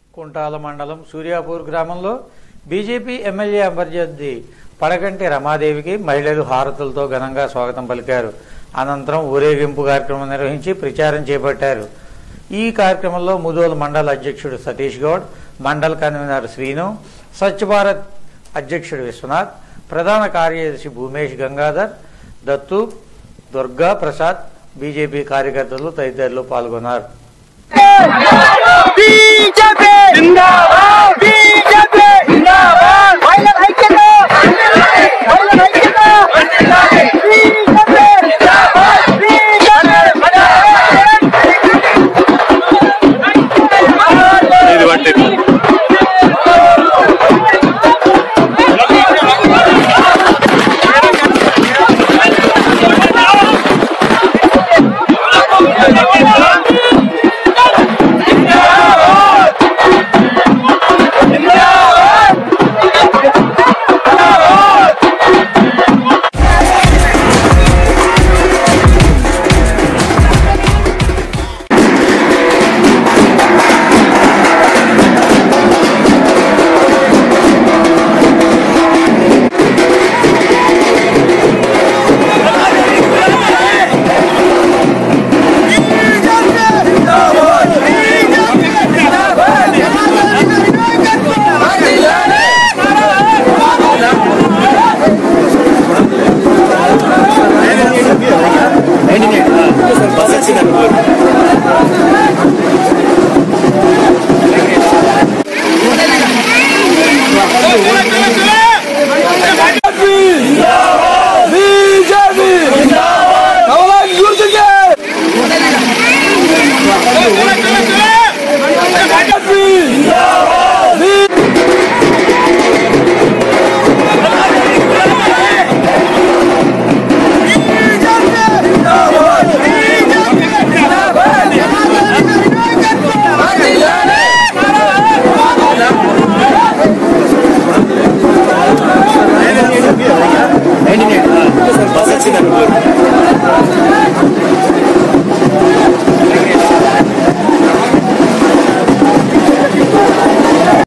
కుంటాల మండలం సూర్యాపూర్ గ్రామంలో BJP MLA అభ్యర్థి పడకంటి రమాదేవికి మహిళలు హారతులతో ఘనంగా స్వాగతం పలికారు అనంతరం ఊరేగింపు కార్యక్రమం నిర్వహించి ప్రచారం చేపట్టారు ఈ కార్యక్రమంలో ముదోల్ మండల అధ్యక్షుడు సతీష్ గౌడ్ మండల్ కన్వీనర్ శ్రీను స్వచ్ఛ భారత్ అధ్యక్షుడు విశ్వనాథ్ ప్రధాన కార్యదర్శి భూమేష్ గంగాధర్ దత్తు దుర్గా ప్రసాద్ బీజేపీ కార్యకర్తలు తదితరులు పాల్గొన్నారు బీజేపీ